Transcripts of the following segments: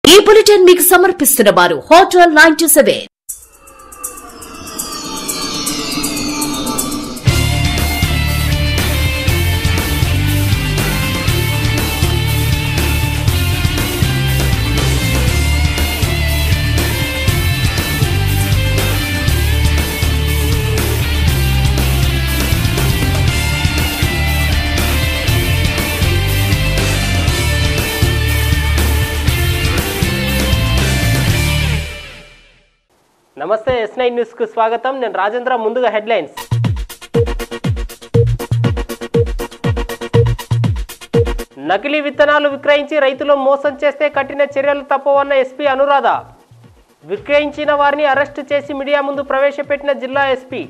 ఈ బులెటిన్ మీకు సమర్పిస్తున్న వారు హోటల్ నైన్టీ సెవెన్ నమస్తే ఎస్ నైన్ న్యూస్కు స్వాగతం నేను రాజేంద్ర ముందుగా హెడ్లైన్స్ నకిలీ విత్తనాలు విక్రయించి రైతులు మోసం చేస్తే కఠిన చర్యలు తప్పవన్న ఎస్పీ అనురాధ విక్రయించిన వారిని అరెస్టు చేసి మీడియా ముందు ప్రవేశపెట్టిన జిల్లా ఎస్పీ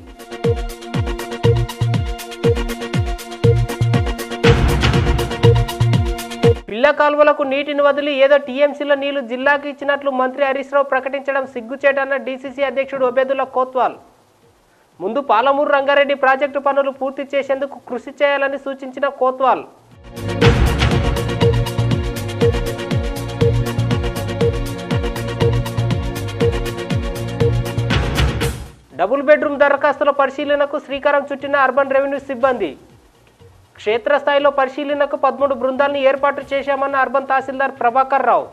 పిల్ల కాలువలకు నీటిని వదిలి ఏదో టీఎంసీలో నీళ్లు జిల్లాకు ఇచ్చినట్లు మంత్రి హరీష్ రావు ప్రకటించడం సిగ్గుచేటన్న డీసీసీ అధ్యక్షుడు ఒబేదుల్లా కోత్వాల్ ముందు పాలమూరు రంగారెడ్డి ప్రాజెక్టు పనులు పూర్తి చేసేందుకు కృషి చేయాలని సూచించిన కోత్వాల్ డబుల్ బెడ్రూమ్ దరఖాస్తుల పరిశీలనకు శ్రీకారం చుట్టిన అర్బన్ రెవెన్యూ సిబ్బంది క్షేత్రస్థాయిలో పరిశీలనకు పదమూడు బృందాలను ఏర్పాటు చేశామన్న అర్బన్ తహసీల్దార్ ప్రభాకర్ రావు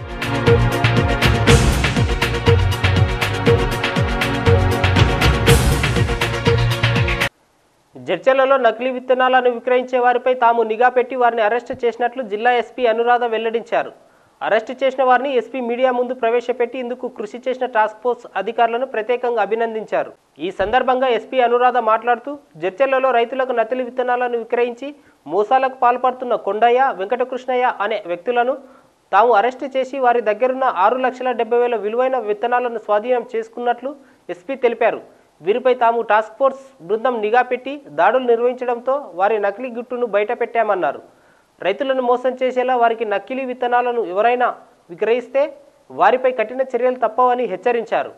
జడ్చలలో నకిలీ విత్తనాలను విక్రయించే వారిపై తాము నిఘా పెట్టి వారిని అరెస్టు చేసినట్లు జిల్లా ఎస్పీ అనురాధ వెల్లడించారు అరెస్టు చేసిన వారిని ఎస్పీ మీడియా ముందు ప్రవేశపెట్టి ఇందుకు కృషి చేసిన టాస్క్ ఫోర్స్ అధికారులను ప్రత్యేకంగా అభినందించారు ఈ సందర్భంగా ఎస్పీ అనురాధ మాట్లాడుతూ జడ్చలలో రైతులకు నకిలీ విత్తనాలను విక్రయించి మోసాలకు పాల్పడుతున్న కొండయ్య వెంకటకృష్ణయ్య అనే వ్యక్తులను తాము అరెస్టు చేసి వారి దగ్గరున్న ఆరు లక్షల డెబ్బై వేల విలువైన విత్తనాలను స్వాధీనం చేసుకున్నట్లు ఎస్పీ తెలిపారు వీరిపై తాము టాస్క్ ఫోర్స్ బృందం నిఘా పెట్టి దాడులు నిర్వహించడంతో వారి నకిలీ గుట్టును బయటపెట్టామన్నారు రైతులను మోసం చేసేలా వారికి నకిలీ విత్తనాలను ఎవరైనా విక్రయిస్తే వారిపై కఠిన చర్యలు తప్పవని హెచ్చరించారు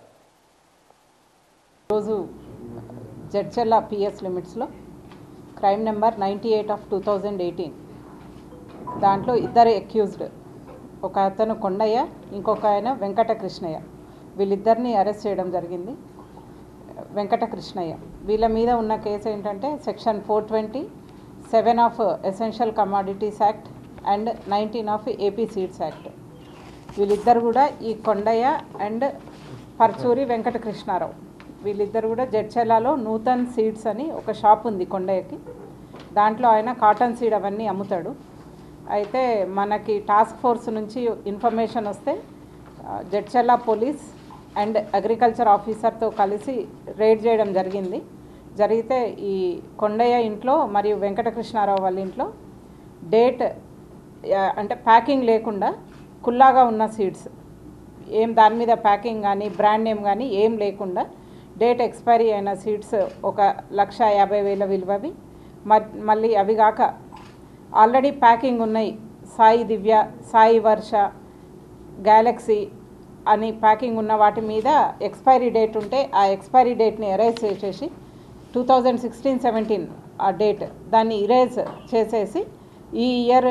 ఈరోజు జడ్చర్ల పిఎస్ లిమిట్స్లో crime number ninety eight of two thousand eighteen దాంట్లో ఇద్దరు అక్యూజ్డ్ ఒక అతను కొండయ్య ఇంకొక ఆయన వెంకట కృష్ణయ్య వీళ్ళిద్దరిని అరెస్ట్ చేయడం జరిగింది వెంకట కృష్ణయ్య వీళ్ళ మీద ఉన్న కేసు ఏంటంటే section four twenty seven of essential commodities act and nineteen of AP seeds act వీళ్ళిద్దరు కూడా ఈ కొండయ్య అండ్ పర్చూరి వెంకట కృష్ణారావు వీళ్ళిద్దరు కూడా జడ్చర్లలో నూతన్ సీడ్స్ అని ఒక షాప్ ఉంది కొండయ్యకి దాంట్లో ఆయన కాటన్ సీడ్ అవన్నీ అమ్ముతాడు అయితే మనకి టాస్క్ ఫోర్స్ నుంచి ఇన్ఫర్మేషన్ వస్తే ఆ, జడ్చర్ల పోలీస్ అండ్ అగ్రికల్చర్ ఆఫీసర్తో కలిసి రైడ్ చేయడం జరిగింది జరిగితే ఈ కొండయ్య ఇంట్లో మరియు వెంకటకృష్ణారావు వాళ్ళ ఇంట్లో డేట్ ఆ, అంటే ప్యాకింగ్ లేకుండా కుల్లాగా ఉన్న సీడ్స్ ఏం దాని మీద ప్యాకింగ్ కానీ బ్రాండ్ నేమ్ కానీ ఏం లేకుండా డేట్ ఎక్స్పైరీ అయిన సీడ్స్ ఒక లక్ష యాభై వేల విలువవి మ- మళ్ళీ అవి కాక ఆల్రెడీ ప్యాకింగ్ ఉన్నాయి సాయి దివ్య సాయి వర్ష గ్యాలక్సీ అని ప్యాకింగ్ ఉన్న వాటి మీద ఎక్స్పైరీ డేట్ ఉంటే ఆ ఎక్స్పైరీ డేట్ని ఎరేజ్ చేసేసి టూ థౌజండ్ సిక్స్టీన్ సెవెంటీన్ ఆ డేట్ దాన్ని ఇరేజ్ చేసేసి ఈ ఇయర్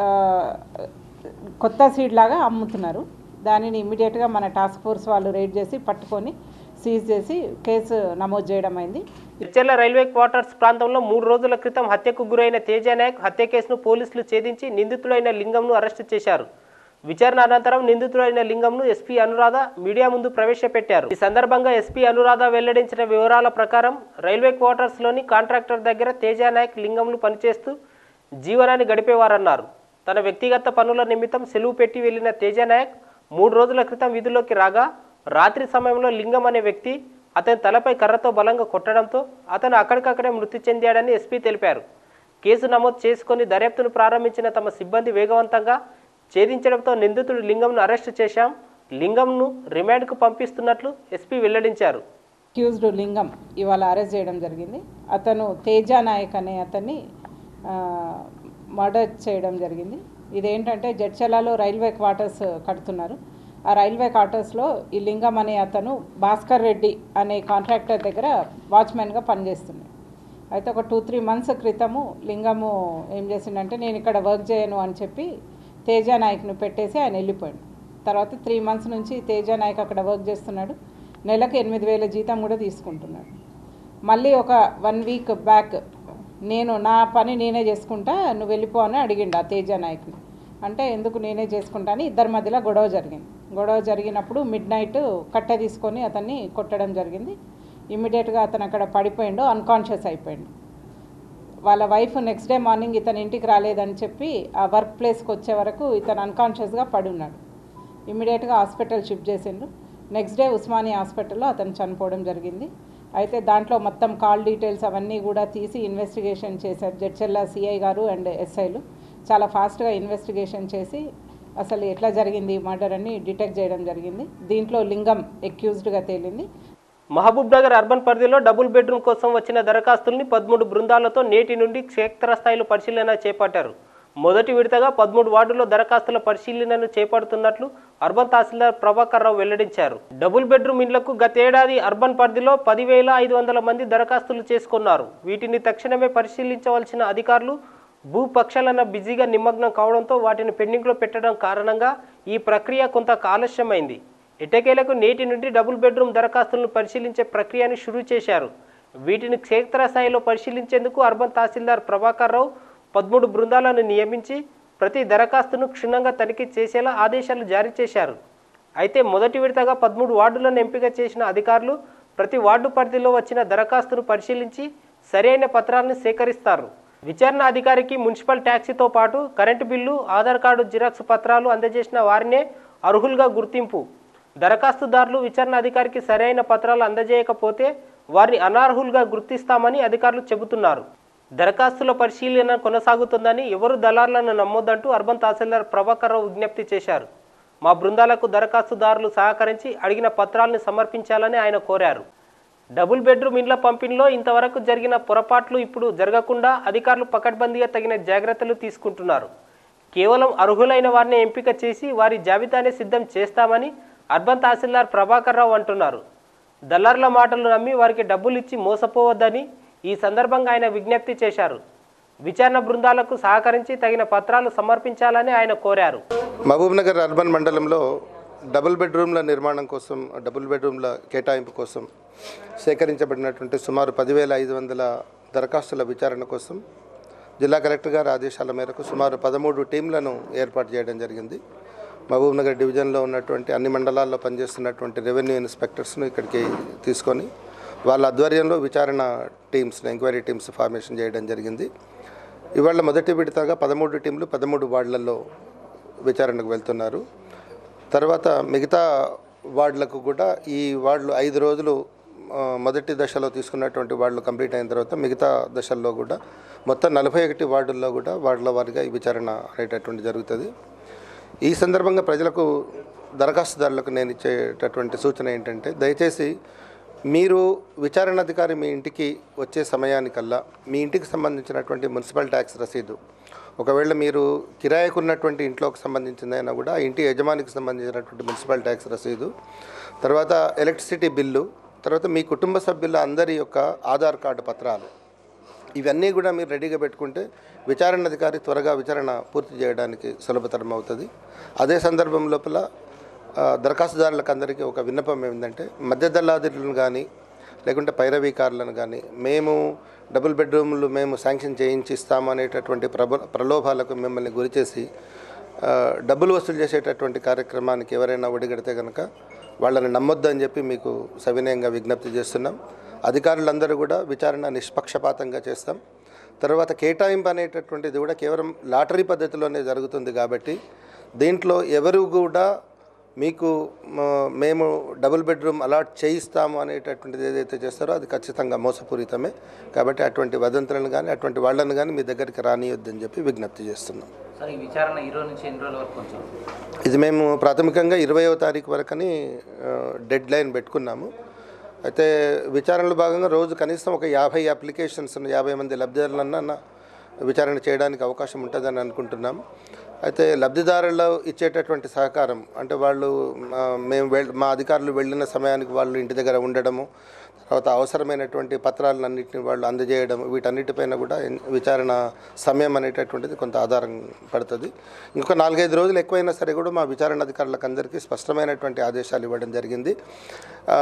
కొత్త సీడ్ లాగా అమ్ముతున్నారు దానిని ఇమ్మీడియట్గా మన టాస్క్ ఫోర్స్ వాళ్ళు రేడ్ చేసి పట్టుకొని సీజ్ చేసి కేసు నమోదు చేయడం అయింది ఇచ్చెర్ల రైల్వే క్వార్టర్స్ ప్రాంతంలో మూడు రోజుల క్రితం హత్యకు గురైన తేజ నాయక్ హత్య కేసును పోలీసులు ఛేదించి నిందితుడైన లింగంను అరెస్టు చేశారు విచారణ అనంతరం నిందితుడైన లింగంను ఎస్పీ అనురాధ మీడియా ముందు ప్రవేశపెట్టారు ఈ సందర్భంగా ఎస్పీ అనురాధ వెల్లడించిన వివరాల ప్రకారం రైల్వే క్వార్టర్స్లోని కాంట్రాక్టర్ దగ్గర తేజ నాయక్ లింగంను పనిచేస్తూ జీవనాన్ని గడిపేవారన్నారు తన వ్యక్తిగత పనుల నిమిత్తం సెలవు పెట్టి వెళ్లిన తేజ నాయక్ మూడు రోజుల క్రితం విధుల్లోకి రాగా రాత్రి సమయంలో లింగం అనే వ్యక్తి అతని తలపై కర్రతో బలంగా కొట్టడంతో అతను అక్కడికక్కడే మృతి చెందాడని ఎస్పీ తెలిపారు కేసు నమోదు చేసుకొని దర్యాప్తును ప్రారంభించిన తమ సిబ్బంది వేగవంతంగా ఛేదించడంతో నిందితుడు లింగంను అరెస్టు చేశాం లింగంను రిమాండ్కు పంపిస్తున్నట్లు ఎస్పీ వెల్లడించారు అక్యూజ్డ్ లింగం ఇవాళ అరెస్ట్ చేయడం జరిగింది అతను తేజ నాయక్ అనే అతన్ని మర్డర్ చేయడం జరిగింది ఇదేంటంటే జడ్చలాలో రైల్వే క్వార్టర్స్ కడుతున్నారు ఆ రైల్వే క్వార్టర్స్లో ఈ లింగం అనే అతను భాస్కర్ రెడ్డి అనే కాంట్రాక్టర్ దగ్గర వాచ్మెన్గా పనిచేస్తుంది అయితే ఒక టూ త్రీ మంత్స్ క్రితము లింగము ఏం చేసిండంటే నేను ఇక్కడ వర్క్ చేయను అని చెప్పి తేజ నాయక్ను పెట్టేసి ఆయన వెళ్ళిపోయాడు తర్వాత త్రీ మంత్స్ నుంచి తేజ నాయక్ అక్కడ వర్క్ చేస్తున్నాడు నెలకు ఎనిమిది వేల జీతం కూడా తీసుకుంటున్నాడు మళ్ళీ ఒక వన్ వీక్ బ్యాక్ నేను నా పని నేనే చేసుకుంటా నువ్వు వెళ్ళిపో అని అడిగిండు ఆ తేజ నాయక్ని అంటే ఎందుకు నేనే చేసుకుంటా అని ఇద్దరి మధ్యలో గొడవ జరిగింది గొడవ జరిగినప్పుడు మిడ్ నైట్ కట్టె తీసుకొని అతన్ని కొట్టడం జరిగింది ఇమ్మీడియట్గా అతను అక్కడ పడిపోయిండు అన్కాన్షియస్ అయిపోయిండు వాళ్ళ వైఫ్ నెక్స్ట్ డే మార్నింగ్ ఇతను ఇంటికి రాలేదని చెప్పి ఆ వర్క్ ప్లేస్కి వచ్చే వరకు ఇతను అన్కాన్షియస్గా పడి ఉన్నాడు ఇమ్మీడియట్గా హాస్పిటల్ షిఫ్ట్ చేసిండ్రు నెక్స్ట్ డే ఉస్మానియా హాస్పిటల్లో అతను చనిపోవడం జరిగింది అయితే దాంట్లో మొత్తం కాల్ డీటెయిల్స్ అవన్నీ కూడా తీసి ఇన్వెస్టిగేషన్ చేశారు జడ్చెల్ల సిఐ గారు అండ్ ఎస్ఐలు చాలా ఫాస్ట్గా ఇన్వెస్టిగేషన్ చేసి అసలు ఎట్లా జరిగింది మర్డర్ అని డిటెక్ట్ చేయడం జరిగింది దీంట్లో లింగం ఎక్యూజ్డ్గా తేలింది మహబూబ్ నగర్ అర్బన్ పరిధిలో డబుల్ బెడ్రూమ్ కోసం వచ్చిన దరఖాస్తుల్ని పదమూడు బృందాలతో నేటి నుండి క్షేత్రస్థాయిలో పరిశీలన చేపట్టారు మొదటి విడతగా పదమూడు వార్డుల్లో దరఖాస్తుల పరిశీలనను చేపడుతున్నట్లు అర్బన్ తహసీల్దార్ ప్రభాకర్ రావు వెల్లడించారు డబుల్ బెడ్రూమ్ ఇండ్లకు గతేడాది అర్బన్ పరిధిలో పదివేల ఐదు వందల మంది దరఖాస్తులు చేసుకున్నారు వీటిని తక్షణమే పరిశీలించవలసిన అధికారులు భూపక్షాలన బిజీగా నిమగ్నం కావడంతో వాటిని పెండింగ్లో పెట్టడం కారణంగా ఈ ప్రక్రియ కొంత ఆలస్యమైంది ఎట్టకేలకు నేటి నుండి డబుల్ బెడ్రూమ్ దరఖాస్తులను పరిశీలించే ప్రక్రియను షురూ చేశారు వీటిని క్షేత్రస్థాయిలో పరిశీలించేందుకు అర్బన్ తహసీల్దార్ ప్రభాకర్ రావు పదమూడు బృందాలను నియమించి ప్రతి దరఖాస్తును క్షుణ్ణంగా తనిఖీ చేసేలా ఆదేశాలు జారీ చేశారు అయితే మొదటి విడతగా పదమూడు వార్డులను ఎంపిక చేసిన అధికారులు ప్రతి వార్డు పరిధిలో వచ్చిన దరఖాస్తును పరిశీలించి సరైన పత్రాలను సేకరిస్తారు విచారణ అధికారికి మున్సిపల్ ట్యాక్సీతో పాటు current bill Aadhaar card xerox పత్రాలు అందజేసిన వారినే అర్హులుగా గుర్తింపు దరఖాస్తుదారులు విచారణ అధికారికి సరైన పత్రాలు అందజేయకపోతే వారిని అనర్హులుగా గుర్తిస్తామని అధికారులు చెబుతున్నారు దరఖాస్తుల పరిశీలన కొనసాగుతుందని ఎవరు దళారులను నమ్మొద్దంటూ అర్బన్ తహసీల్దార్ ప్రభాకర్ రావు విజ్ఞప్తి చేశారు మా బృందాలకు దరఖాస్తుదారులు సహకరించి అడిగిన పత్రాలను సమర్పించాలని ఆయన కోరారు డబుల్ బెడ్రూమ్ ఇండ్ల పంపిణీలో ఇంతవరకు జరిగిన పొరపాట్లు ఇప్పుడు జరగకుండా అధికారులు పకడ్బందీగా తగిన జాగ్రత్తలు తీసుకుంటున్నారు కేవలం అర్హులైన వారిని ఎంపిక చేసి వారి జాబితానే సిద్ధం చేస్తామని అర్బన్ తహసీల్దార్ ప్రభాకర్ రావు అంటున్నారు దళారుల మాటలు నమ్మి వారికి డబ్బులు ఇచ్చి మోసపోవద్దని ఈ సందర్భంగా ఆయన విజ్ఞప్తి చేశారు విచారణ బృందాలకు సహకరించి తగిన పత్రాలు సమర్పించాలని ఆయన కోరారు మహబూబ్నగర్ అర్బన్ మండలంలో డబుల్ బెడ్రూమ్ల నిర్మాణం కోసం డబుల్ బెడ్రూమ్ల కేటాయింపు కోసం సేకరించబడినటువంటి సుమారు పదివేల ఐదు వందల దరఖాస్తుల విచారణ కోసం జిల్లా కలెక్టర్ గారి ఆదేశాల మేరకు సుమారు పదమూడు టీంలను ఏర్పాటు చేయడం జరిగింది మహబూబ్నగర్ డివిజన్లో ఉన్నటువంటి అన్ని మండలాల్లో పనిచేస్తున్నటువంటి రెవెన్యూ ఇన్స్పెక్టర్స్ను ఇక్కడికి తీసుకొని వాళ్ళ ఆధ్వర్యంలో విచారణ టీమ్స్ ఎంక్వైరీ టీమ్స్ ఫార్మేషన్ చేయడం జరిగింది ఇవాళ మొదటి విడతగా పదమూడు టీంలు పదమూడు వార్డులలో విచారణకు వెళ్తున్నారు తర్వాత మిగతా వార్డులకు కూడా ఈ వార్డులు ఐదు రోజులు ఆ, మొదటి దశలో తీసుకున్నటువంటి వార్డులు కంప్లీట్ అయిన తర్వాత మిగతా దశల్లో కూడా మొత్తం నలభై ఒకటి వార్డుల్లో కూడా వార్డుల వారిగా ఈ విచారణ అనేటటువంటి జరుగుతుంది ఈ సందర్భంగా ప్రజలకు దరఖాస్తుదారులకు నేను ఇచ్చేటటువంటి సూచన ఏంటంటే దయచేసి మీరు విచారణ అధికారి మీ ఇంటికి వచ్చే సమయానికల్లా మీ ఇంటికి సంబంధించినటువంటి మున్సిపల్ ట్యాక్స్ రసీదు ఒకవేళ మీరు కిరాయికు ఉన్నటువంటి ఇంట్లోకి సంబంధించిందైనా కూడా ఆ ఇంటి యజమానికి సంబంధించినటువంటి మున్సిపల్ ట్యాక్స్ రసీదు తర్వాత ఎలక్ట్రిసిటీ బిల్లు తర్వాత మీ కుటుంబ సభ్యుల అందరి యొక్క ఆధార్ కార్డు పత్రాలు ఇవన్నీ కూడా మీరు రెడీగా పెట్టుకుంటే విచారణ అధికారి త్వరగా విచారణ పూర్తి చేయడానికి సులభతరం అవుతుంది అదే సందర్భం లోపల ఆ, దరఖాస్తుదారులకు అందరికీ ఒక విన్నపం ఏంటంటే మధ్య దళాదులను కానీ లేకుంటే పైరవీకారులను కానీ మేము డబుల్ బెడ్రూమ్లు మేము శాంక్షన్ చేయించి ఇస్తాము అనేటటువంటి ప్రబ ప్రలోభాలకు మిమ్మల్ని గురిచేసి ఆ, డబ్బులు వసూలు చేసేటటువంటి కార్యక్రమానికి ఎవరైనా ఒడిగడితే కనుక వాళ్ళని నమ్మొద్దని చెప్పి మీకు సవినయంగా విజ్ఞప్తి చేస్తున్నాం అధికారులందరూ కూడా విచారణ నిష్పక్షపాతంగా చేస్తాం తర్వాత కేటాయింపు అనేటటువంటిది కూడా కేవలం లాటరీ పద్ధతిలోనే జరుగుతుంది కాబట్టి దీంట్లో ఎవరు కూడా మీకు మ- మేము డబుల్ బెడ్రూమ్ అలాట్ చేయిస్తాము అనేటటువంటిది ఏదైతే చేస్తారో అది ఖచ్చితంగా మోసపూరితమే కాబట్టి అటువంటి వదంతులను కానీ అటువంటి వాళ్ళని కానీ మీ దగ్గరికి రానియొద్దని చెప్పి విజ్ఞప్తి చేస్తున్నాం సార్ ఈ విచారణ ఈ రోజు నుంచి ఎన్ని రోజుల వరకు కొంచెం ఇది మేము ప్రాథమికంగా ఇరవయవ తారీఖు వరకని డెడ్ లైన్ పెట్టుకున్నాము అయితే విచారణలో భాగంగా రోజు కనీసం ఒక యాభై అప్లికేషన్స్ యాభై మంది లబ్ధిదారులన్నా విచారణ చేయడానికి అవకాశం ఉంటుందని అనుకుంటున్నాం అయితే లబ్ధిదారులు ఇచ్చేటటువంటి సహకారం అంటే వాళ్ళు ఆ, మేము వెళ్ మా అధికారులు వెళ్ళిన సమయానికి వాళ్ళు ఇంటి దగ్గర ఉండడము తర్వాత అవసరమైనటువంటి పత్రాలన్నింటినీ వాళ్ళు అందజేయడం వీటన్నిటిపైన కూడా ఎన్- విచారణ సమయం అనేటటువంటిది కొంత ఆధారం పడుతుంది ఇంకొక నాలుగైదు రోజులు ఎక్కువైనా సరే కూడా మా విచారణ అధికారులకు అందరికీ స్పష్టమైనటువంటి ఆదేశాలు ఇవ్వడం జరిగింది ఆ,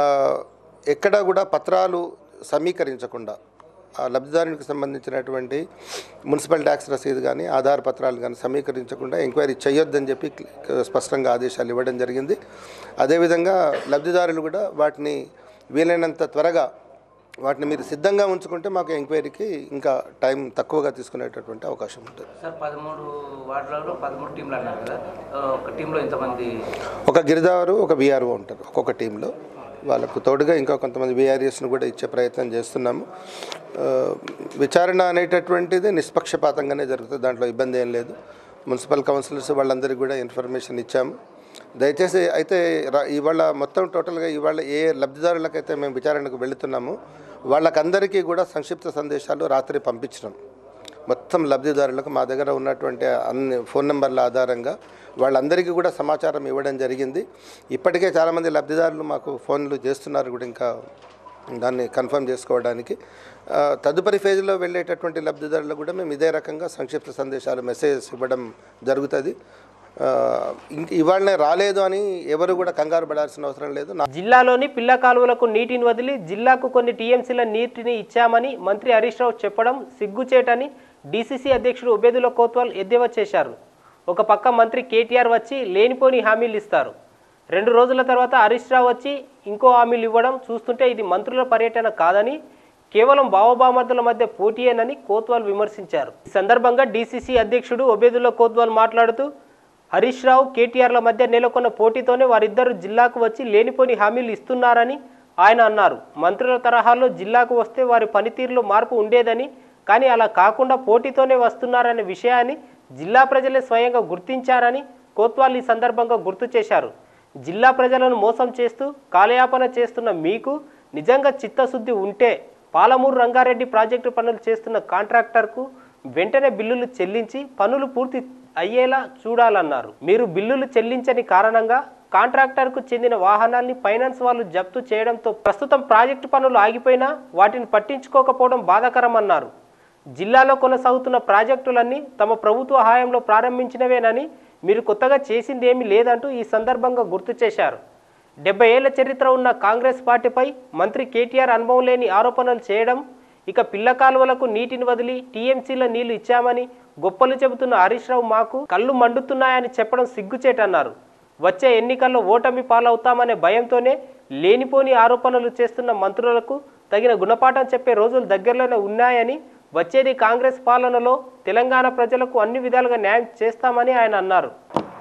ఎక్కడా కూడా పత్రాలు సమీకరించకుండా ఆ లబ్ధిదారునికి సంబంధించినటువంటి మున్సిపల్ ట్యాక్స్ రసీదు కానీ ఆధార్ పత్రాలు కానీ సమీకరించకుండా ఎంక్వైరీ చేయొద్దని చెప్పి క్లి- స్పష్టంగా ఆదేశాలు ఇవ్వడం జరిగింది అదేవిధంగా లబ్ధిదారులు కూడా వాటిని వీలైనంత త్వరగా వాటిని మీరు సిద్ధంగా ఉంచుకుంటే మాకు ఎంక్వైరీకి ఇంకా టైం తక్కువగా తీసుకునేటటువంటి అవకాశం ఉంటుంది సార్ పదమూడు వార్డులలో పదమూడు టీంలు అన్నారు కదా ఆ, ఒక టీంలో ఎంతమంది ఒక గిరిదారు ఒక విఆర్ఓ ఉంటారు ఒక్కొక్క టీంలో వాళ్ళకు తోడుగా ఇంకా కొంతమంది విఆర్ఎస్ను కూడా ఇచ్చే ప్రయత్నం చేస్తున్నాము ఆ, విచారణ అనేటటువంటిది నిష్పక్షపాతంగానే జరుగుతుంది దాంట్లో ఇబ్బంది ఏం లేదు మున్సిపల్ కౌన్సిలర్స్ వాళ్ళందరికీ కూడా ఇన్ఫర్మేషన్ ఇచ్చాము దయచేసి అయితే రా- ఇవాళ మొత్తం టోటల్గా ఇవాళ ఏ లబ్ధిదారులకైతే మేము విచారణకు వెళుతున్నామో వాళ్ళకందరికీ కూడా సంక్షిప్త సందేశాలు రాత్రి పంపించినాం మొత్తం లబ్ధిదారులకు మా దగ్గర ఉన్నటువంటి అన్ని ఫోన్ నెంబర్ల ఆధారంగా వాళ్ళందరికీ కూడా సమాచారం ఇవ్వడం జరిగింది ఇప్పటికే చాలామంది లబ్ధిదారులు మాకు ఫోన్లు చేస్తున్నారు కూడా ఇంకా దాన్ని కన్ఫర్మ్ చేసుకోవడానికి ఆ, తదుపరి ఫేజ్లో వెళ్ళేటటువంటి లబ్ధిదారులకు కూడా మేము ఇదే రకంగా సంక్షిప్త సందేశాలు మెసేజెస్ ఇవ్వడం జరుగుతుంది ఆ, ఇంక ఇవాళనే రాలేదు అని ఎవరు కూడా కంగారు పడాల్సిన అవసరం లేదు నా జిల్లాలోని పిల్ల కాలువలకు నీటిని వదిలి జిల్లాకు కొన్ని టీఎంసీల నీటిని ఇచ్చామని మంత్రి హరీష్ రావు చెప్పడం సిగ్గుచేటని డీసీసీ అధ్యక్షుడు ఉబేదుల్లా కోత్వాల్ ఎద్దేవా చేశారు ఒక పక్క మంత్రి కేటీఆర్ వచ్చి లేనిపోని హామీలు ఇస్తారు రెండు రోజుల తర్వాత హరీష్ రావు వచ్చి ఇంకో హామీలు ఇవ్వడం చూస్తుంటే ఇది మంత్రుల పర్యటన కాదని కేవలం భావబామర్దుల మధ్య పోటీయేనని కోత్వాల్ విమర్శించారు ఈ సందర్భంగా డీసీసీ అధ్యక్షుడు ఒబేదుల్లా కోత్వాల్ మాట్లాడుతూ హరీష్ రావు కేటీఆర్ల మధ్య నెలకొన్న పోటీతోనే వారిద్దరు జిల్లాకు వచ్చి లేనిపోని హామీలు ఇస్తున్నారని ఆయన అన్నారు మంత్రుల తరహాలో జిల్లాకు వస్తే వారి పనితీరులో మార్పు ఉండేదని కానీ అలా కాకుండా పోటీతోనే వస్తున్నారనే విషయాన్ని జిల్లా ప్రజలే స్వయంగా గుర్తించారని కోత్వాల్ ఈ సందర్భంగా గుర్తు చేశారు జిల్లా ప్రజలను మోసం చేస్తూ కాలయాపన చేస్తున్న మీకు నిజంగా చిత్తశుద్ధి ఉంటే పాలమూరు రంగారెడ్డి ప్రాజెక్టు పనులు చేస్తున్న కాంట్రాక్టర్కు వెంటనే బిల్లులు చెల్లించి పనులు పూర్తి అయ్యేలా చూడాలన్నారు మీరు బిల్లులు చెల్లించని కారణంగా కాంట్రాక్టర్కు చెందిన వాహనాల్ని ఫైనాన్స్ వాళ్ళు జప్తు చేయడంతో ప్రస్తుతం ప్రాజెక్టు పనులు ఆగిపోయినా వాటిని పట్టించుకోకపోవడం బాధాకరమన్నారు జిల్లాలో కొనసాగుతున్న ప్రాజెక్టులన్నీ తమ ప్రభుత్వ హయాంలో ప్రారంభించినవేనని మీరు కొత్తగా చేసింది ఏమీ లేదంటూ ఈ సందర్భంగా గుర్తు చేశారు డెబ్బై ఏళ్ల చరిత్ర ఉన్న కాంగ్రెస్ పార్టీపై మంత్రి కేటీఆర్ అనుభవం లేని ఆరోపణలు చేయడం ఇక పిల్ల కాలువలకు నీటిని వదిలి టీఎంసీల నీళ్లు ఇచ్చామని గొప్పలు చెబుతున్న హరీష్ రావు మాకు కళ్ళు మండుతున్నాయని చెప్పడం సిగ్గుచేటన్నారు వచ్చే ఎన్నికల్లో ఓటమి పాలవుతామనే భయంతోనే లేనిపోని ఆరోపణలు చేస్తున్న మంత్రులకు తగిన గుణపాఠం చెప్పే రోజులు దగ్గరలోనే ఉన్నాయని వచ్చేది కాంగ్రెస్ పాలనలో తెలంగాణ ప్రజలకు అన్ని విధాలుగా న్యాయం చేస్తామని ఆయన అన్నారు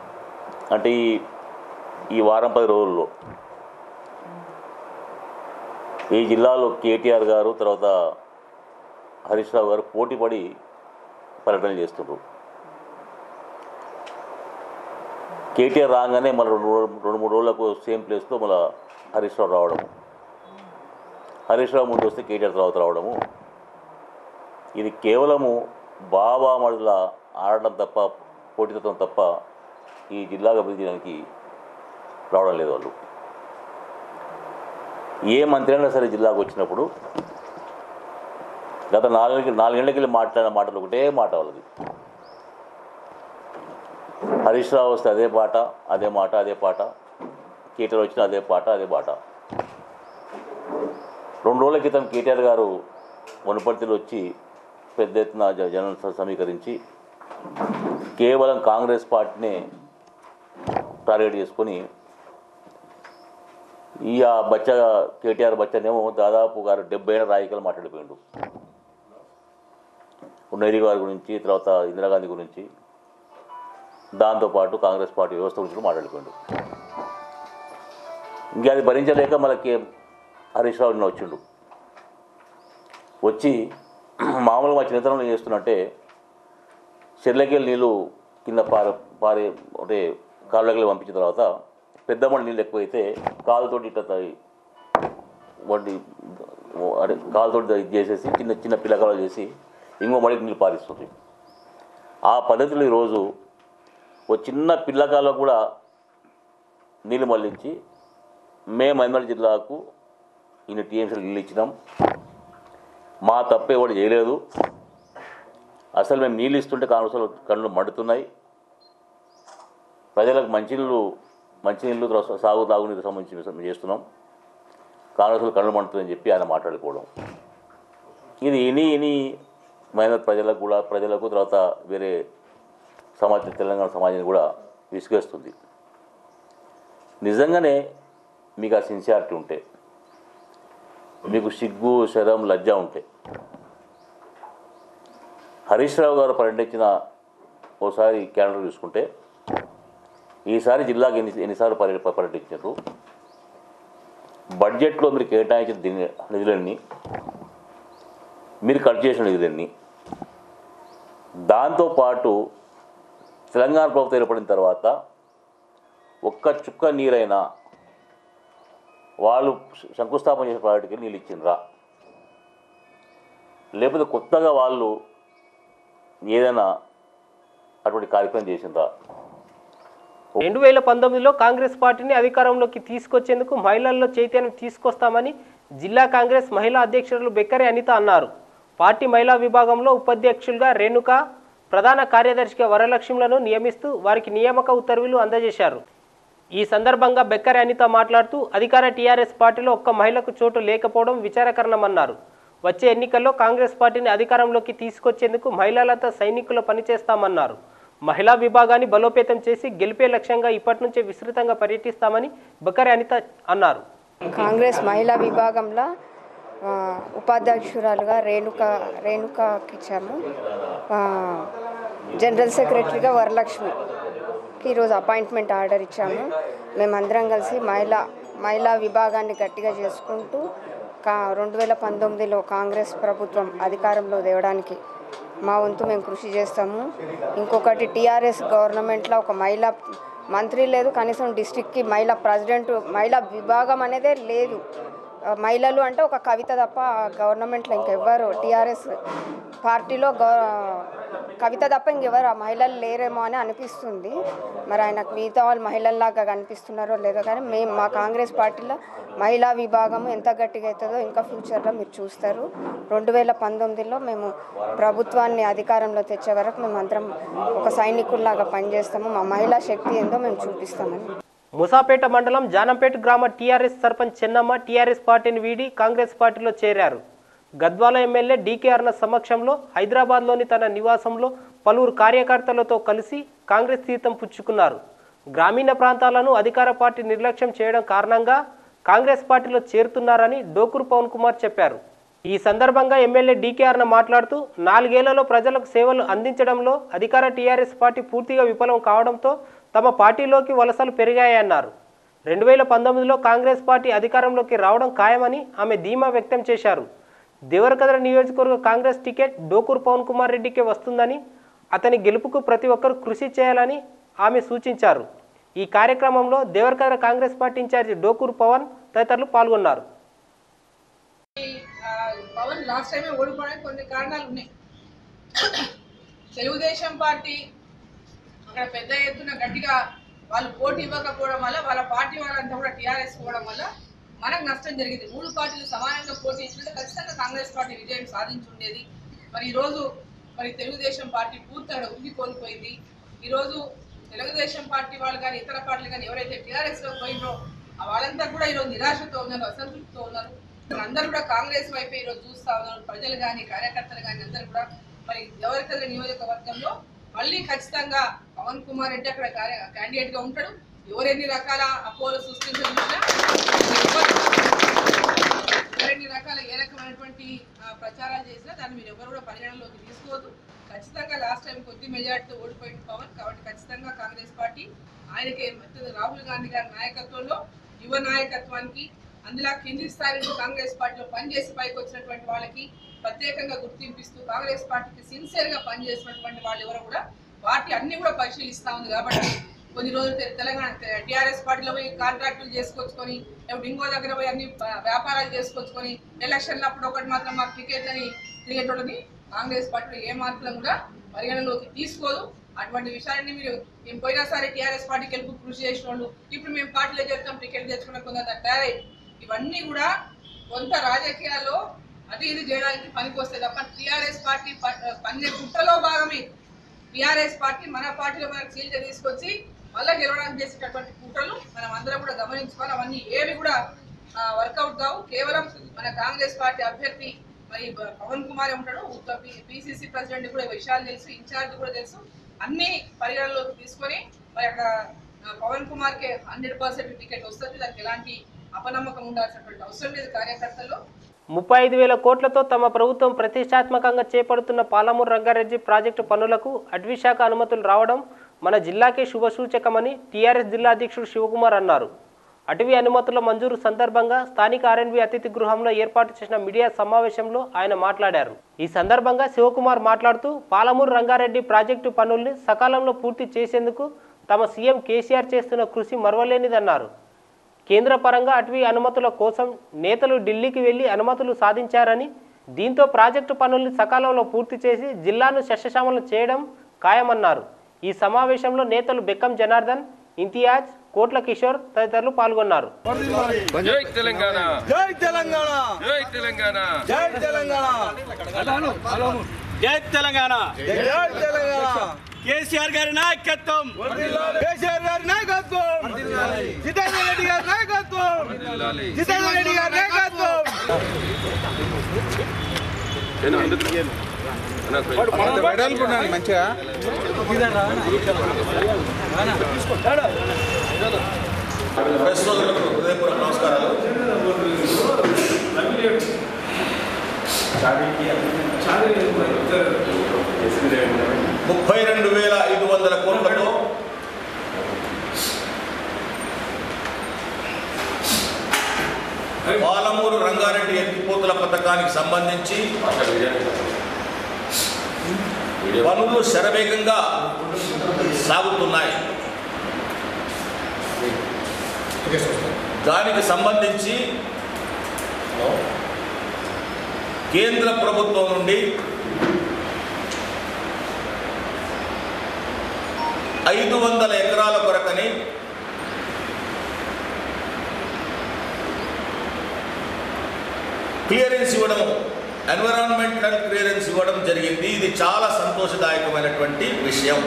అంటే ఈ ఈ వారం పది రోజుల్లో ఈ జిల్లాలో కేటీఆర్ గారు తర్వాత హరీష్ రావు గారు పోటీపడి పర్యటన చేస్తున్నారు కేటీఆర్ రాగానే మళ్ళీ రెండు రోజులు రెండు మూడు రోజులకు సేమ్ ప్లేస్లో మళ్ళీ హరీష్ రావు రావడము హరీష్ రావు ముందు వస్తే కేటీఆర్ తర్వాత రావడము ఇది కేవలము బాబా మడుల ఆడటం తప్ప పోటీతత్వం తప్ప ఈ జిల్లాకు అభివృద్ధి చేయడానికి రావడం లేదు వాళ్ళు ఏ మంత్రి అయినా సరే జిల్లాకు వచ్చినప్పుడు గత నాలుగు నాలుగేళ్లకి వెళ్ళి మాట్లాడిన మాటలు ఒకటే మాట వాళ్ళది హరీష్ రావు వస్తే అదే పాట అదే మాట అదే పాట కేటీఆర్ వచ్చిన అదే పాట అదే పాట రెండు రోజుల క్రితం కేటీఆర్ గారు వనపర్తిలో వచ్చి పెద్ద ఎత్తున జ- జనం సమీకరించి కేవలం కాంగ్రెస్ పార్టీనే టార్గెట్ చేసుకొని ఈ ఆ బచ్చ కేటీఆర్ బచ్చనేమో దాదాపు గారు డెబ్బై ఏళ్ళ రాజకీయాలు మాట్లాడిపోయిండు నెహ్రూ గారి గురించి తర్వాత ఇందిరాగాంధీ గురించి దాంతోపాటు కాంగ్రెస్ పార్టీ వ్యవస్థ గురించి కూడా మాట్లాడిపోయిండు ఇంకా అది భరించలేక మనకి హరీష్ రావు నిన్న వచ్చిండు వచ్చి మామూలుగా మా చిన్నతనంలో ఏం చేస్తున్నట్టే చెర్లకెళ్ళి నీళ్ళు కింద పార పారే అంటే కాళ్ళకి పంపించిన తర్వాత పెద్ద మడి నీళ్ళు ఎక్కువైతే కాలుతోటి ఇట్లా తాగి వండి అంటే కాలుతోటి ఇది చేసేసి చిన్న చిన్న పిల్లకాలు చేసి ఇంకో మడికి నీళ్ళు పారిస్తుంది ఆ పద్ధతిలో ఈరోజు ఓ చిన్న పిల్లకాలో కూడా నీళ్ళు మళ్ళించి మేము మైమల్ జిల్లాకు ఇన్ని టీఎంసీలు నీళ్ళు ఇచ్చినాం మా తప్పే కూడా చేయలేదు అసలు మేము నీళ్ళు ఇస్తుంటే కాంగ్రెస్లో కళ్ళు మండుతున్నాయి ప్రజలకు మంచినీళ్ళు మంచినీళ్ళు తర్వాత సాగు తాగునీరు సంబంధించి మేము చేస్తున్నాం కాంగ్రెస్లో కళ్ళు మండుతుందని చెప్పి ఆయన మాట్లాడుకోవడం ఇది ఇని ఇని మైనర్ ప్రజలకు కూడా ప్రజలకు తర్వాత వేరే సమాజం తెలంగాణ సమాజాన్ని కూడా విసిగేస్తుంది నిజంగానే మీకు ఆ సిన్సియారిటీ ఉంటే మీకు సిగ్గు శరం లజ్జ ఉంటే హరీష్ రావు గారు పర్యటించిన ఓసారి క్యాలెండర్ చూసుకుంటే ఈసారి జిల్లాకి ఎన్ని ఎన్నిసార్లు పర్య పర్యటించారు బడ్జెట్లో మీరు కేటాయించిన దీని నిధులన్నీ మీరు కట్ చేసిన నిధులన్నీ దాంతోపాటు తెలంగాణ ప్రభుత్వం ఏర్పడిన తర్వాత ఒక్క చుక్క నీరైనా వాళ్ళు శంకుస్థాపన చేసే ప్రాజెక్టుకి నీళ్ళు ఇచ్చిండ్రా లేకపోతే కొత్తగా వాళ్ళు ఏదైనా అటువంటి కార్యక్రమం చేసిండ్రా రెండు వేల పంతొమ్మిదిలో కాంగ్రెస్ పార్టీని అధికారంలోకి తీసుకొచ్చేందుకు మహిళల్లో చైతన్యం తీసుకొస్తామని జిల్లా కాంగ్రెస్ మహిళా అధ్యక్షురాలు బెక్కరి అనిత అన్నారు పార్టీ మహిళా విభాగంలో ఉపాధ్యక్షులుగా రేణుక ప్రధాన కార్యదర్శిగా వరలక్ష్మిలను నియమిస్తూ వారికి నియామక ఉత్తర్వులు అందజేశారు ఈ సందర్భంగా బెక్కరి అనిత మాట్లాడుతూ అధికార టీఆర్ఎస్ పార్టీలో ఒక్క మహిళకు చోటు లేకపోవడం విచారకరణమన్నారు వచ్చే ఎన్నికల్లో కాంగ్రెస్ పార్టీని అధికారంలోకి తీసుకొచ్చేందుకు మహిళలతో సైనికులు పనిచేస్తామన్నారు మహిళా విభాగాన్ని బలోపేతం చేసి గెలిపే లక్ష్యంగా ఇప్పటి నుంచే విస్తృతంగా పర్యటిస్తామని బకరి అనిత అన్నారు కాంగ్రెస్ మహిళా విభాగంలో ఆ, ఉపాధ్యక్షురాలుగా రేణుక రేణుకకి ఇచ్చాము ఆ, జనరల్ సెక్రటరీగా వరలక్ష్మికి ఈరోజు అపాయింట్మెంట్ ఆర్డర్ ఇచ్చాము మేమందరం కలిసి మహిళా మహిళా విభాగాన్ని గట్టిగా చేసుకుంటూ కా రెండు వేల పంతొమ్మిదిలో కాంగ్రెస్ ప్రభుత్వం అధికారంలో తేవడానికి మా వంతు మేము కృషి చేస్తాము ఇంకొకటి టీఆర్ఎస్ గవర్నమెంట్లో ఒక మహిళా మంత్రి లేదు కనీసం డిస్టిక్కి మహిళా ప్రెసిడెంట్ మహిళా విభాగం అనేదే లేదు ఆ, మహిళలు అంటే ఒక కవిత తప్ప గవర్నమెంట్లో ఇంకెవ్వరు టీఆర్ఎస్ పార్టీలో గౌ కవిత తప్ప ఇంకెవరు ఆ మహిళలు లేరేమో అని అనిపిస్తుంది మరి ఆయనకు మిగతా వాళ్ళు మహిళల్లాగా కనిపిస్తున్నారో లేదో కానీ మేము మా కాంగ్రెస్ పార్టీలో మహిళా విభాగం ఎంత గట్టిగా అవుతుందో ఇంకా ఫ్యూచర్లో మీరు చూస్తారు రెండు వేల పంతొమ్మిదిలో మేము ప్రభుత్వాన్ని అధికారంలో తెచ్చే వరకు మేము అందరం ఒక సైనికుల్లాగా పనిచేస్తాము మా మహిళా శక్తి ఏందో మేము చూపిస్తామని ముసాపేట మండలం జానంపేట గ్రామ టీఆర్ఎస్ సర్పంచ్ చెన్నమ్మ టీఆర్ఎస్ పార్టీని వీడి కాంగ్రెస్ పార్టీలో చేరారు గద్వాల ఎమ్మెల్యే డీకే అర్ణ సమక్షంలో హైదరాబాద్లోని తన నివాసంలో పలువురు కార్యకర్తలతో కలిసి కాంగ్రెస్ తీర్థం పుచ్చుకున్నారు గ్రామీణ ప్రాంతాలను అధికార పార్టీ నిర్లక్ష్యం చేయడం కారణంగా కాంగ్రెస్ పార్టీలో చేరుతున్నారని డోకూరు పవన్ కుమార్ చెప్పారు ఈ సందర్భంగా ఎమ్మెల్యే డీకే అర్ణ మాట్లాడుతూ నాలుగేళ్లలో ప్రజలకు సేవలు అందించడంలో అధికార టీఆర్ఎస్ పార్టీ పూర్తిగా విఫలం కావడంతో తమ పార్టీలోకి వలసలు పెరిగాయన్నారు రెండు వేల పంతొమ్మిదిలో కాంగ్రెస్ పార్టీ అధికారంలోకి రావడం ఖాయమని ఆమె ధీమా వ్యక్తం చేశారు దేవరకద్ర నియోజకవర్గ కాంగ్రెస్ టికెట్ డోకూరు పవన్ కుమార్ రెడ్డికే వస్తుందని అతని గెలుపుకు ప్రతి ఒక్కరూ కృషి చేయాలని ఆమె సూచించారు ఈ కార్యక్రమంలో Devarakadra Congress party incharge Dokuru Pavan తదితరులు పాల్గొన్నారు ఆ, పవన్ లాస్ట్ టైమే ఓడిపోవడానికి కొన్ని కారణాలు ఉన్నాయి తెలుగుదేశం పార్టీ అక్కడ పెద్ద ఎత్తున గట్టిగా వాళ్ళు పోటీ ఇవ్వకపోవడం వల్ల వాళ్ళ పార్టీ వాళ్ళంతా కూడా టీఆర్ఎస్ పోవడం వల్ల మనకు నష్టం జరిగింది మూడు పార్టీలు సమానంగా పోటీ ఇచ్చుంటే ఖచ్చితంగా కాంగ్రెస్ పార్టీ విజయం సాధించుండేది మరి ఈరోజు మరి తెలుగుదేశం పార్టీ పూర్తిగా ఉనికి కోల్పోయింది ఈరోజు తెలుగుదేశం పార్టీ వాళ్ళు కానీ ఇతర పార్టీలు కానీ ఎవరైతే టీఆర్ఎస్లో పోయినో ఆ వాళ్ళంతా కూడా ఈరోజు నిరాశతో ఉన్నారు అసంతృప్తితో ఉన్నారు అందరూ కూడా కాంగ్రెస్ వైపే ఈరోజు చూస్తా ఉన్నారు ప్రజలు కానీ కార్యకర్తలు కానీ అందరూ కూడా మరి ఎవరికైనా నియోజకవర్గంలో మళ్ళీ ఖచ్చితంగా పవన్ కుమార్ రెడ్డి అక్కడ క్యాండిడేట్ గా ఉంటాడు ఎవరెన్ని రకాల అపోలు సృష్టించినా ఎవరెన్ని రకాల ఏ రకమైనటువంటి ఆ, ప్రచారాలు చేసినా దాన్ని మీరు ఎవరు కూడా పరిగణనలోకి తీసుకోవద్దు ఖచ్చితంగా లాస్ట్ టైం కొద్ది మెజార్టీతో ఓడిపోయిన పవన్ కాబట్టి ఖచ్చితంగా కాంగ్రెస్ పార్టీ ఆయనకి మద్దతు రాహుల్ గాంధీ గారి నాయకత్వంలో యువ నాయకత్వానికి అందులో కింది స్థాయి నుంచి కాంగ్రెస్ పార్టీలో పనిచేసి పైకి వచ్చినటువంటి వాళ్ళకి ప్రత్యేకంగా గుర్తింపిస్తూ కాంగ్రెస్ పార్టీకి సిన్సియర్ గా పనిచేసినటువంటి వాళ్ళు ఎవరు కూడా పార్టీ అన్ని కూడా పరిశీలిస్తా ఉంది కాబట్టి కొన్ని రోజులు తె- తెలంగాణ టీఆర్ఎస్ పార్టీలో పోయి కాంట్రాక్టులు చేసుకొచ్చుకొని లేకపోతే ఇంకో దగ్గర పోయి అన్ని ప- వ్యాపారాలు చేసుకొచ్చుకొని ఎలక్షన్లు అప్పుడు ఒకటి మాత్రం మాకు టికెట్ అని తిరిగేటోళ్ళని కాంగ్రెస్ పార్టీలో ఏ మాత్రం కూడా పరిగణలోకి తీసుకోదు అటువంటి విషయాన్ని మీరు మేము పోయినసారి టీఆర్ఎస్ పార్టీ గెలుపు కృషి చేసిన వాళ్ళు ఇప్పుడు మేము పార్టీలో చేస్తాం టికెట్ తెచ్చుకున్న కొంత తయారై ఇవన్నీ కూడా కొంత రాజకీయాల్లో అది ఇది చేయడానికి పనికి వస్తాయి తప్ప టీఆర్ఎస్ పార్టీ ప- పన్నే కుట్రలో భాగమే టీఆర్ఎస్ పార్టీ మన పార్టీలో మనకు సీల్ట తీసుకొచ్చి మళ్ళా గెలవడానికి చేసేటటువంటి కుట్రలు మనం అందరం కూడా గమనించుకోవాలి అవన్నీ ఏవి కూడా వర్కౌట్ కావు కేవలం మన కాంగ్రెస్ పార్టీ అభ్యర్థి మరి ప- పవన్ కుమార్ ఉంటాడు పిసిసి ప్రెసిడెంట్ కూడా ఈ విషయాలు తెలుసు ఇన్ఛార్జ్ కూడా తెలుసు అన్ని పరిగణలోకి తీసుకొని మరి అక్కడ ఆ, పవన్ కుమార్ కి హండ్రెడ్ పర్సెంట్ టికెట్ వస్తుంది దానికి ఎలాంటి అపనమ్మకం ఉండాల్సినటువంటి అవసరం లేదు కార్యకర్తల్లో ముప్పై ఐదు వేల కోట్లతో తమ ప్రభుత్వం ప్రతిష్టాత్మకంగా చేపడుతున్న పాలమూరు రంగారెడ్డి ప్రాజెక్టు పనులకు అటవీశాఖ అనుమతులు రావడం మన జిల్లాకే శుభసూచకమని టీఆర్ఎస్ జిల్లా అధ్యక్షుడు శివకుమార్ అన్నారు అటవీ అనుమతుల మంజూరు సందర్భంగా స్థానిక ఆర్ఎన్బి అతిథి గృహంలో ఏర్పాటు చేసిన మీడియా సమావేశంలో ఆయన మాట్లాడారు ఈ సందర్భంగా శివకుమార్ మాట్లాడుతూ పాలమూరు రంగారెడ్డి ప్రాజెక్టు పనుల్ని సకాలంలో పూర్తి చేసేందుకు తమ సీఎం కేసీఆర్ చేస్తున్న కృషి మరవలేనిదన్నారు కేంద్ర పరంగా అటవీ అనుమతుల కోసం నేతలు ఢిల్లీకి వెళ్లి అనుమతులు సాధించారని దీంతో ప్రాజెక్టు పనుల్ని సకాలంలో పూర్తి చేసి జిల్లాను శస్యశ్యామలం చేయడం ఖాయమన్నారు ఈ సమావేశంలో నేతలు బెక్కం జనార్దన్ ఇంతియాజ్ కోట్ల కిషోర్ తదితరులు పాల్గొన్నారు జై తెలంగాణ జై తెలంగాణ జై తెలంగాణ జై తెలంగాణ జై తెలంగాణ జై తెలంగాణ కేసీఆర్ గారి నాయకత్వం కేసీఆర్ గారి నాయకత్వం జితేందర్ రెడ్డి గారి నాయకత్వం జితేందర్ రెడ్డి గారి నాయకత్వం మంచిగా ప్రెస్ సోదరులకు హృదయపూర్వక నమస్కారాలు ముప్పై రెండు వేల ఐదు వందల కోట్లతో పాలమూరు రంగారెడ్డి ఎత్తిపోతుల పథకానికి సంబంధించి పనులు శరవేగంగా సాగుతున్నాయి దానికి సంబంధించి కేంద్ర ప్రభుత్వం నుండి ఐదు వందల ఎకరాల కొరకని క్లియరెన్స్ ఇవ్వడం ఎన్విరాన్మెంటల్ క్లియరెన్స్ ఇవ్వడం జరిగింది ఇది చాలా సంతోషదాయకమైనటువంటి విషయం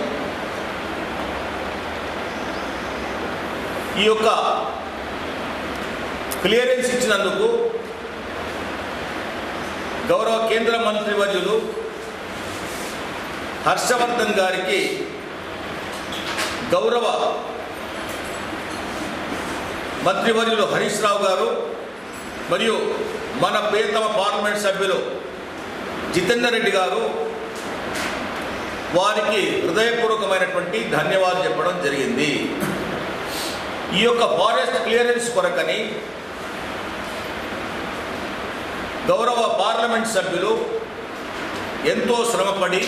ఈ యొక్క క్లియరెన్స్ ఇచ్చినందుకు గౌరవ కేంద్ర మంత్రివర్యులు హర్షవర్ధన్ గారికి గౌరవ మంత్రివర్యులు హరీష్ రావు గారు మరియు మన ప్రియతమ పార్లమెంట్ సభ్యులు జితేందర్ రెడ్డి గారు వారికి హృదయపూర్వకమైనటువంటి ధన్యవాదాలు చెప్పడం జరిగింది ఈ యొక్క ఫారెస్ట్ క్లియరెన్స్ కొరకని గౌరవ పార్లమెంట్ సభ్యులు ఎంతో శ్రమపడి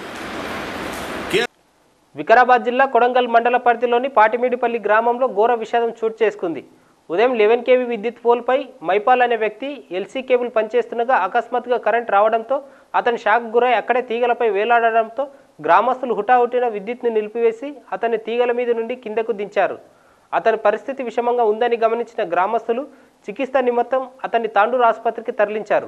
వికారాబాద్ జిల్లా కొడంగల్ మండల పరిధిలోని పాటిమీడిపల్లి గ్రామంలో ఘోర విషాదం చోటు చేసుకుంది ఉదయం లెవెన్ కేవీ విద్యుత్ పోల్పై మైపాల్ అనే వ్యక్తి ఎల్సీ కేబుల్ పనిచేస్తుండగా అకస్మాత్తుగా కరెంట్ రావడంతో అతని షాక్ గురై అక్కడే తీగలపై వేలాడడంతో గ్రామస్తులు హుటాహుటిన విద్యుత్ను నిలిపివేసి అతన్ని తీగల మీద నుండి కిందకు దించారు అతని పరిస్థితి విషమంగా ఉందని గమనించిన గ్రామస్తులు చికిత్స నిమిత్తం అతన్ని తాండూరు ఆసుపత్రికి తరలించారు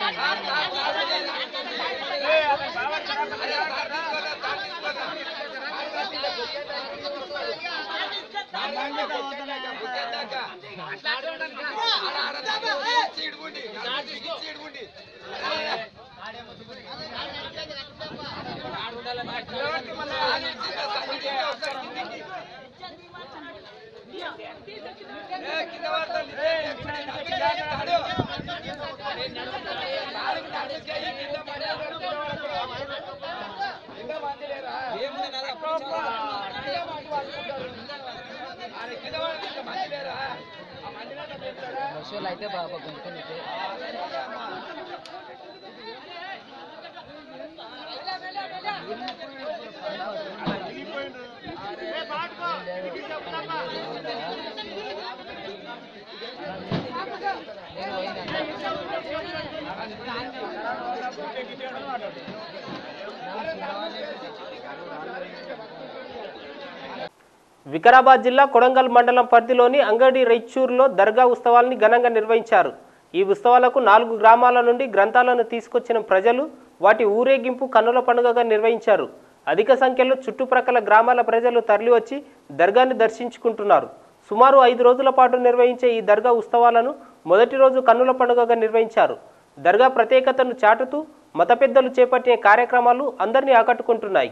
అయితే బాబా గుంటుకుంటే నేను వికారాబాద్ జిల్లా కొడంగల్ మండలం పరిధిలోని అంగడి రైచూరులో దర్గా ఉత్సవాల్ని ఘనంగా నిర్వహించారు ఈ ఉత్సవాలకు నాలుగు గ్రామాల నుండి గ్రంథాలను తీసుకొచ్చిన ప్రజలు వాటి ఊరేగింపు కన్నుల పండుగగా నిర్వహించారు అధిక సంఖ్యలో చుట్టుప్రక్కల గ్రామాల ప్రజలు తరలివచ్చి దర్గాని దర్శించుకుంటున్నారు సుమారు ఐదు రోజుల పాటు నిర్వహించే ఈ దర్గా ఉత్సవాలను మొదటి రోజు కన్నుల పండుగగా నిర్వహించారు దర్గా ప్రత్యేకతను చాటుతూ మత పెద్దలు చేపట్టిన కార్యక్రమాలు అందరినీ ఆకట్టుకుంటున్నాయి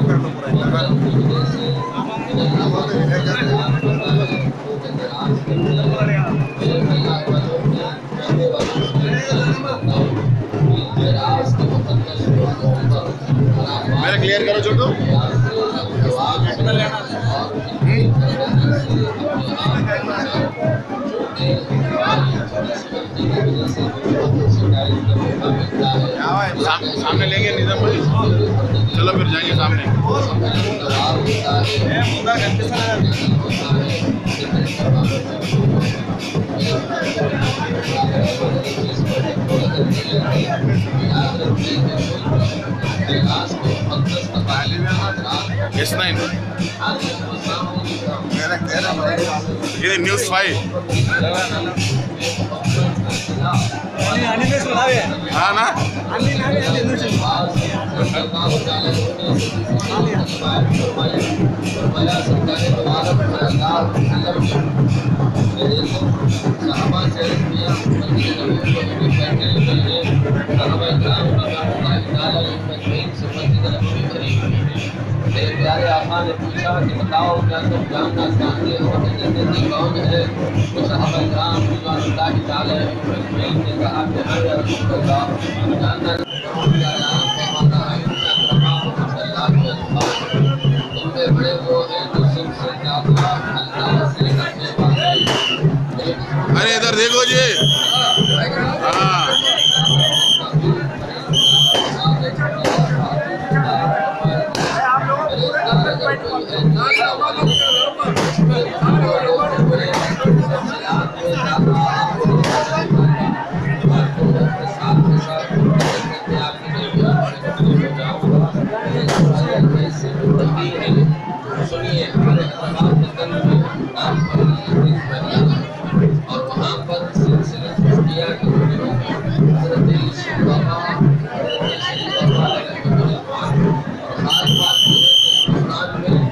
मेरा क्लियर करो छोटू साम- सामने लेंगे निजाम भाई चलो फिर जाएंगे सामने ఎస్ నైన్ ఇది న్యూస్ ఫైవ్ నా मेरे प्यारे आका ने पूछा कि बताओ क्या तुम जानना चाहते हो कि जन्नती कौन है कुछ साहबाम अल्लाह ताला ने कहा कि हाँ या रसूल अल्लाह जानना तुमने बड़े वो हैं जो सबसे ज्यादा अल्लाह से डरने वाले अरे इधर देखो जी हाँ सुनिए हमारे अल्लाह के दर में नाम पर और वहाँ पर सिलसिला किया कि हजरत यूसुफ बाबा हजरत शरीफ बाबा और खास बात ये है कि कुरान में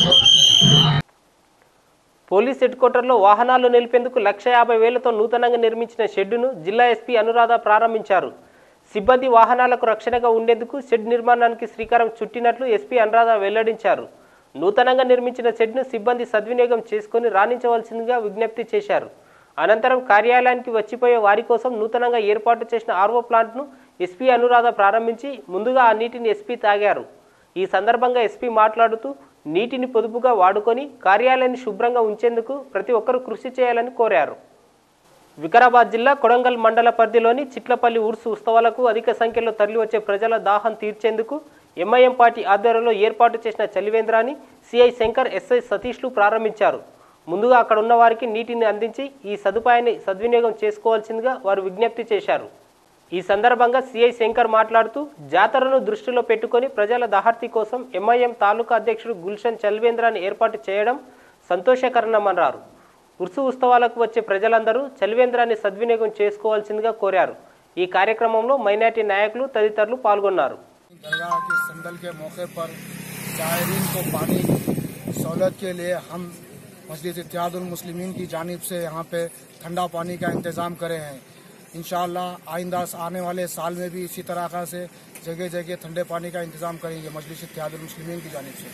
పోలీస్ హెడ్ క్వార్టర్లో వాహనాలు నిలిపేందుకు లక్ష యాభై వేలతో నూతనంగా నిర్మించిన షెడ్డును జిల్లా ఎస్పీ అనురాధ ప్రారంభించారు సిబ్బంది వాహనాలకు రక్షణగా ఉండేందుకు షెడ్ నిర్మాణానికి శ్రీకారం చుట్టినట్లు ఎస్పీ అనురాధ వెల్లడించారు నూతనంగా నిర్మించిన షెడ్ను సిబ్బంది సద్వినియోగం చేసుకుని రాణించవలసిందిగా విజ్ఞప్తి చేశారు అనంతరం కార్యాలయానికి వచ్చిపోయే వారి కోసం నూతనంగా ఏర్పాటు చేసిన ఆర్వో ప్లాంట్ను ఎస్పీ అనురాధ ప్రారంభించి ముందుగా ఆ నీటిని ఎస్పీ తాగారు ఈ సందర్భంగా ఎస్పీ మాట్లాడుతూ నీటిని పొదుపుగా వాడుకొని కార్యాలయాన్ని శుభ్రంగా ఉంచేందుకు ప్రతి ఒక్కరూ కృషి చేయాలని కోరారు వికారాబాద్ జిల్లా కొడంగల్ మండల పరిధిలోని చిట్లపల్లి ఉర్సు ఉత్సవాలకు అధిక సంఖ్యలో తరలివచ్చే ప్రజల దాహం తీర్చేందుకు ఎంఐఎం పార్టీ ఆధ్వర్యంలో ఏర్పాటు చేసిన చలివేంద్రాన్ని సిఐ శంకర్ ఎస్ఐ సతీష్లు ప్రారంభించారు ముందుగా అక్కడ ఉన్న వారికి నీటిని అందించి ఈ సదుపాయాన్ని సద్వినియోగం చేసుకోవాల్సిందిగా వారు విజ్ఞప్తి చేశారు ఈ సందర్భంగా సిఐ శంకర్ మాట్లాడుతూ జాతరను దృష్టిలో పెట్టుకొని ప్రజల దహార్తి కోసం ఎంఐఎం తాలూకా అధ్యక్షుడు గుల్షన్ చల్వేంద్రాన్ని ఏర్పాటు చేయడం సంతోషకరణమన్నారు ఉర్సు ఉత్సవాలకు వచ్చే ప్రజలందరూ చలివేంద్రాన్ని సద్వినియోగం చేసుకోవాల్సిందిగా కోరారు ఈ కార్యక్రమంలో మైనార్టీ నాయకులు తదితరులు పాల్గొన్నారు दरगाह के संदल के मौके पर जायरीन को पानी सहूलत के लिए हम मस्जिद इत्यादुल मुस्लिमीन की जानिब से यहाँ पे ठंडा पानी का इंतज़ाम करे हैं इंशाअल्लाह आइंदा आने वाले साल में भी इसी तरह से जगह जगह ठंडे पानी का इंतज़ाम करेंगे मजलिस इत्यादुल मुस्लिमीन की जानिब से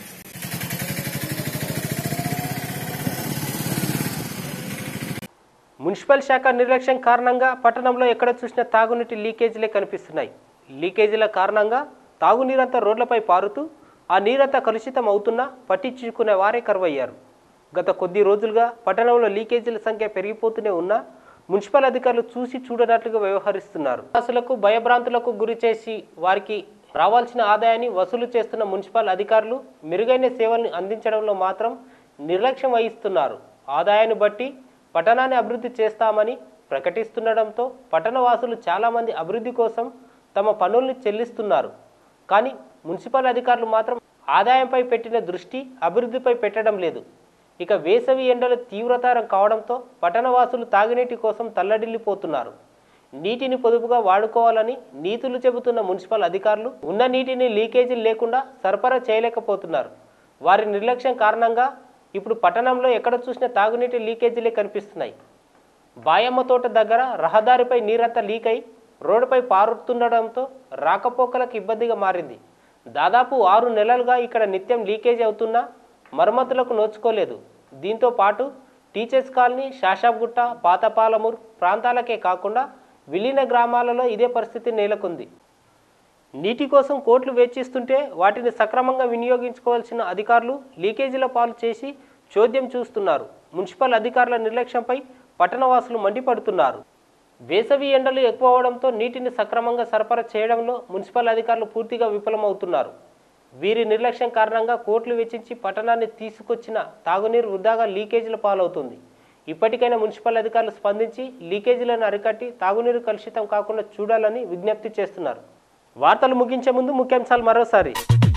మున్సిపల్ శాఖ నిర్లక్ష్యం కారణంగా పట్టణంలో ఎక్కడ చూసినా తాగునీటి లీకేజీలే కనిపిస్తున్నాయి లీకేజీల కారణంగా తాగునీరంతా రోడ్లపై పారుతూ ఆ నీరంతా కలుషితం అవుతున్నా పట్టించుకునే వారే కరువయ్యారు గత కొద్ది రోజులుగా పట్టణంలో లీకేజీల సంఖ్య పెరిగిపోతూనే ఉన్నా మున్సిపల్ అధికారులు చూసి చూడనట్లుగా వ్యవహరిస్తున్నారు వాసులకు భయభ్రాంతులకు గురి చేసి వారికి రావాల్సిన ఆదాయాన్ని వసూలు చేస్తున్న మున్సిపల్ అధికారులు మెరుగైన సేవల్ని అందించడంలో మాత్రం నిర్లక్ష్యం వహిస్తున్నారు ఆదాయాన్ని బట్టి పట్టణాన్ని అభివృద్ధి చేస్తామని ప్రకటిస్తుండడంతో పట్టణవాసులు చాలామంది అభివృద్ధి కోసం తమ పనుల్ని చెల్లిస్తున్నారు కానీ మున్సిపల్ అధికారులు మాత్రం ఆదాయంపై పెట్టిన దృష్టి అభివృద్ధిపై పెట్టడం లేదు ఇక వేసవి ఎండలు తీవ్రతరం కావడంతో పట్టణవాసులు తాగునీటి కోసం తల్లడిల్లిపోతున్నారు నీటిని పొదుపుగా వాడుకోవాలని నీతులు చెబుతున్న మున్సిపల్ అధికారులు ఉన్న నీటిని లీకేజీలు లేకుండా సరఫరా చేయలేకపోతున్నారు వారి నిర్లక్ష్యం కారణంగా ఇప్పుడు పట్టణంలో ఎక్కడ చూసినా తాగునీటి లీకేజీలే కనిపిస్తున్నాయి బాయమ్మ తోట దగ్గర రహదారిపై నీరంతా లీక్ అయి రోడ్డుపై పారుతుండడంతో రాకపోకలకు ఇబ్బందిగా మారింది దాదాపు ఆరు నెలలుగా ఇక్కడ నిత్యం లీకేజ్ అవుతున్నా మరమ్మతులకు నోచుకోలేదు దీంతో పాటు టీచర్స్ కాలనీ శాషాబ్గుట్ట పాతపాలమూరు ప్రాంతాలకే కాకుండా విలీన గ్రామాలలో ఇదే పరిస్థితి నెలకొంది నీటి కోసం కోట్లు వెచ్చిస్తుంటే వాటిని సక్రమంగా వినియోగించుకోవాల్సిన అధికారులు లీకేజీల పాలు చేసి చోద్యం చూస్తున్నారు మున్సిపల్ అధికారుల నిర్లక్ష్యంపై పట్టణవాసులు మండిపడుతున్నారు వేసవి ఎండలు ఎక్కువ అవడంతో నీటిని సక్రమంగా సరఫరా చేయడంలో మున్సిపల్ అధికారులు పూర్తిగా విఫలమవుతున్నారు వీరి నిర్లక్ష్యం కారణంగా కోట్లు వెచ్చించి పట్టణాన్ని తీసుకొచ్చిన తాగునీరు వృధాగా లీకేజీల పాలవుతుంది ఇప్పటికైనా మున్సిపల్ అధికారులు స్పందించి లీకేజీలను అరికట్టి తాగునీరు కలుషితం కాకుండా చూడాలని విజ్ఞప్తి చేస్తున్నారు వార్తలు ముగించే ముందు ముఖ్యాంశాలు మరోసారి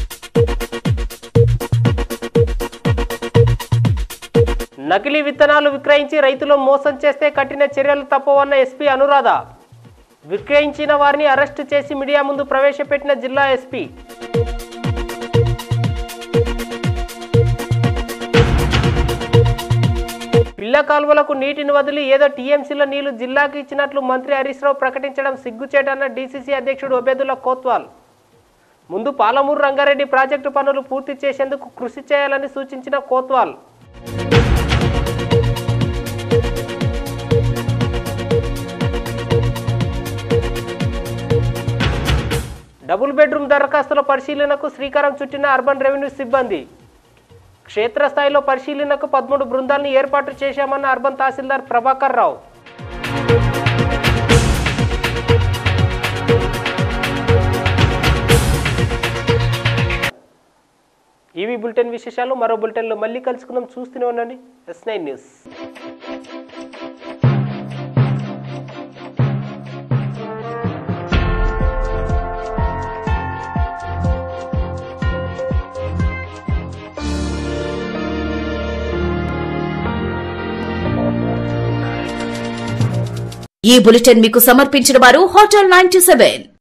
నకిలీ విత్తనాలు విక్రయించి రైతులు మోసం చేస్తే కఠిన చర్యలు తప్పవన్న ఎస్పీ అనురాధ విక్రయించిన వారిని అరెస్టు చేసి మీడియా ముందు ప్రవేశపెట్టిన జిల్లా ఎస్పీ పిల్ల కాలువలకు నీటిని వదిలి ఏదో టీఎంసీల నీళ్లు జిల్లాకు ఇచ్చినట్లు మంత్రి హరీష్ రావు ప్రకటించడం సిగ్గుచేటన్న డీసీసీ అధ్యక్షుడు ఒబేదుల్లా కోత్వాల్ ముందు పాలమూరు రంగారెడ్డి ప్రాజెక్టు పనులు పూర్తి చేసేందుకు కృషి చేయాలని సూచించిన కోత్వాల్ డబుల్ బెడ్రూమ్ దరఖాస్తుల పరిశీలనకు శ్రీకారం చుట్టిన అర్బన్ రెవెన్యూ సిబ్బంది క్షేత్రస్థాయిలో పరిశీలనకు పదమూడు బృందాలను ఏర్పాటు చేశామన్న అర్బన్ తహసీల్దార్ ప్రభాకర్ రావు ఈవీ బులెటిన్ విశేషాలు మరో బులెటిన్లో మళ్ళీ కలుసుకుందాం చూస్తూనే ఉండండి ఎస్ నైన్ న్యూస్ ఈ బులెటిన్ మీకు సమర్పించిన వారు హోటల్ నైన్టీ సెవెన్